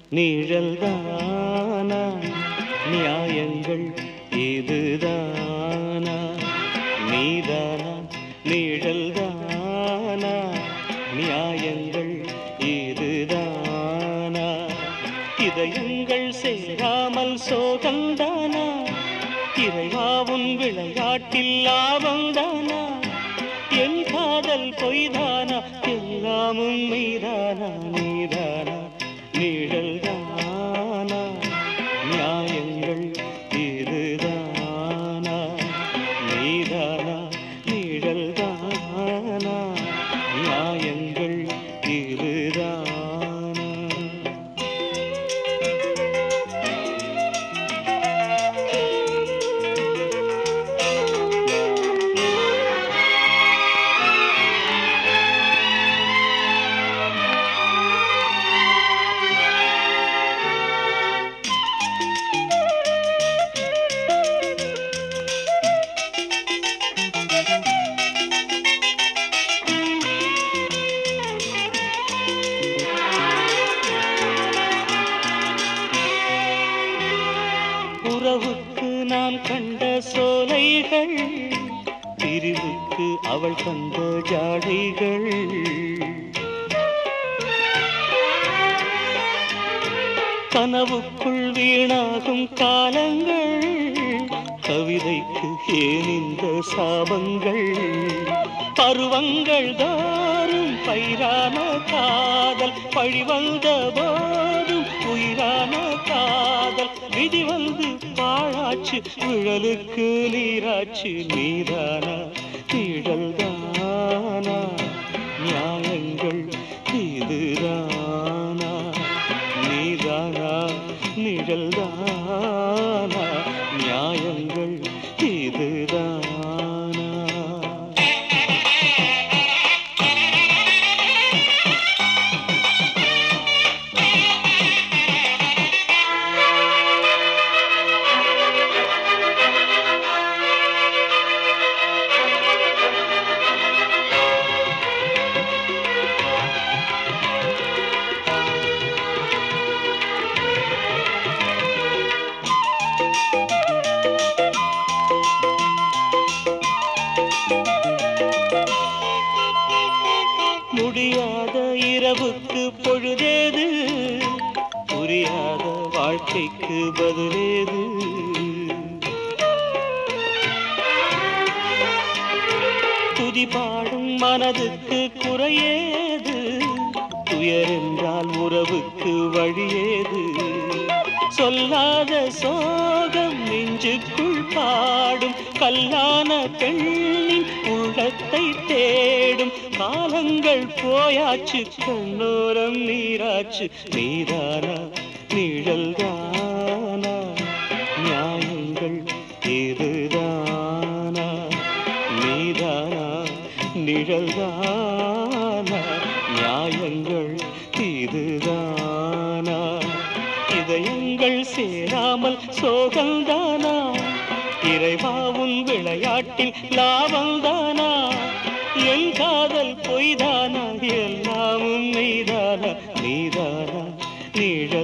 நிழல்தானா நியாயங்கள் இதுதானா நீதானா நிழல்தானா நியாயங்கள் இதுதானா இதயங்கள் சேராமல் சோகந்தானா இறைவாவுன் விளையாட்டில் லாபந்தானா என் காதல் பொய்தானா எல்லாமும் மீதானா நீதானா நிழல்தானா நியாயங்கள் இதுதானா நீதானா நிழல்தானா நியாயங்கள் இதுதானா உறவுக்கு நான் கண்ட சோலைகள் பிரிவுக்கு அவள் தந்த ஜாடைகள் கனவுக்குள் வீணாகும் காலங்கள் கவிதைக்கு ஏன் இந்த சாபங்கள் பருவங்கள் தோறும் பயிரான காதல் பழி வந்த போதும் உயிரான காதல் விதி வந்து பாழாச்சு விழலுக்கு நீராச்சு நீதானா நிழல்தானா நியாயங்கள் இதுதானா நீதானா நிழல்தானா நியாயங்கள் இதுதானா முடியாத இரவுக்கு பொழுதேது புரியாத வாழ்க்கைக்கு பதிலேது துதி பாடும் மனதுக்கு குறையேது துயர் என்றால் உறவுக்கு வழியேது சொல்லாத சோகம் நெஞ்சுக்குள் பாடும் கல்லான பெண்ணின் உள்ளத்தை தேடும் காலங்கள் போயாச்சு கண்ணோரம் நீராச்சு நீதானா நிழல்தானா நியாயங்கள் இதுதானா நீதானா நிழல்தானா நியாயங்கள் இதுதானா இதயங்கள் சேராமல் சோகந்தானா இறைவாவுன் விளையாட்டில் லாபந்தானா என் காதல் பொய்தானா எல்லாமும் மெய்தானா நீதானா நிழல்